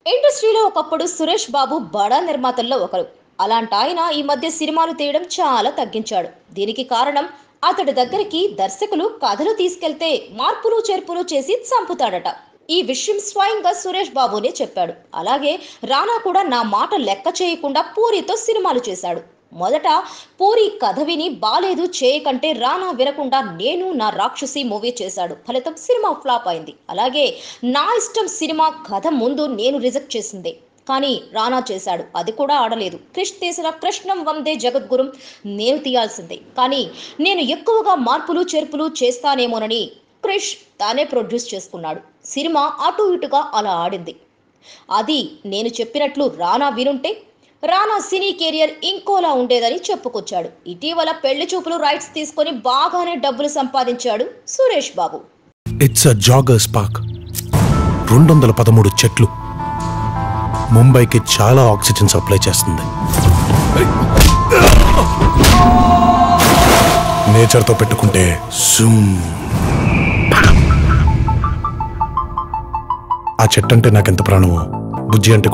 ఇండస్ట్రీలో ఒకప్పుడు సురేష్ బాబు బడా నిర్మాతల్లో ఒకరు అలాంటి ఆయన ఈ మధ్య సినిమాలు తీయడం చాలా తగ్గించాడు దీనికి కారణం అతడి దగ్గరికి దర్శకులు కథలు తీసుకెళ్తే మార్పులు చేర్పులు చేసి చంపుతాడట ఈ విషయం స్వయంగా సురేష్ బాబునే చెప్పాడు అలాగే రానా కూడా నా మాట లెక్క చేయకుండా పూరితో సినిమాలు చేశాడు మొదట పూరి కథ విని బాలేదు చేయకంటే రానా వినకుండా నేను నా రాక్షసి మూవీ చేశాడు ఫలితం సినిమా ఫ్లాప్ అయింది అలాగే నా ఇష్టం సినిమా కథ ముందు నేను రిజెక్ట్ చేసిందే కానీ రానా చేశాడు అది కూడా ఆడలేదు క్రిష్ తీసిన కృష్ణం వందే జగద్గురం నేను తీయాల్సిందే కానీ నేను ఎక్కువగా మార్పులు చేర్పులు చేస్తానేమోనని క్రిష్ తానే ప్రొడ్యూస్ చేసుకున్నాడు సినిమా అటు ఇటుగా అలా ఆడింది అది నేను చెప్పినట్లు రానా వినుంటే రానా సినీ కెరియర్ ఇంకోలా ఉండేదని చెప్పుకొచ్చాడు ఇటీవల పెళ్లి చూపులు రైట్స్ తీసుకొని బాగానే డబ్బులు సంపాదించాడు Suresh Babu it's a joggers park రెండు వందల పదమూడు చెట్లు ముంబైకి చాలా ఆక్సిజన్ సప్లై చేస్తుంది నేచర్తో పెట్టుకుంటే జూమ్. ఆ చెట్టు అంటే నాకెంత ప్రాణమో బుజ్జి అంటే